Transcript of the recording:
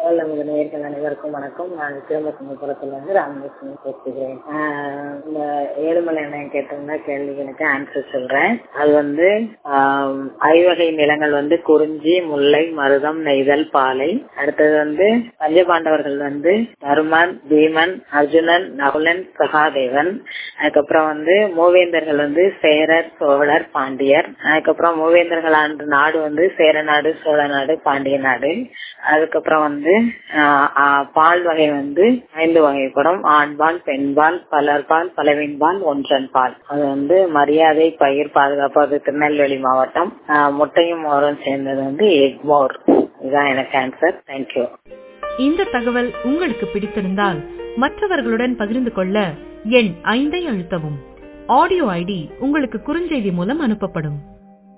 முதல் நமது நேர்கள் அனைவருக்கும் வணக்கம் நான் திருமசமபுரத்துல இருந்து ராமலட்சுமி பேசுகிறேன் ஆஹ் இந்த ஏழுமலை என்ன கேட்டிருந்த கேள்விகளுக்கு ஆன்சர் சொல்றேன் அது வந்து ஆஹ் ஐவகை நிலங்கள் வந்து குறிஞ்சி முல்லை மருதம் நெய்தல் பாலை அடுத்தது வந்து பஞ்சபாண்டவர்கள் வந்து தருமன் பீமன் அர்ஜுனன் நகுலன் சகாதேவன் அதுக்கப்புறம் வந்து மூவேந்தர்கள் வந்து சேரர் சோழர் பாண்டியர் அதுக்கப்புறம் மூவேந்தர்கள் ஆண்டு நாடு வந்து சேர நாடு சோழ நாடு பாண்டிய நாடு அதுக்கப்புறம் வந்து ஆஹ் ஆஹ் பால் வகை வந்து ஐந்து வகைப்படும் ஆண்பால் பெண்பால் பலர்பால் பலவின்பால் ஒன்றன் பால் அது வந்து மரியாதை பயிர் பாதுகாப்பு அது திருநெல்வேலி மாவட்டம் ஆஹ் முட்டையும் மோரும் சேர்ந்தது வந்து எக்மோர் இதுதான் எனக்கு ஆன்சர் தேங்க்யூ இந்த தகவல் உங்களுக்கு பிடித்திருந்தால் மற்றவர்களுடன் பகிர்ந்து கொள்ள எண் ஐந்தை அழுத்தவும் ஆடியோ ஐடி உங்களுக்கு குறுஞ்செய்தி மூலம் அனுப்பப்படும்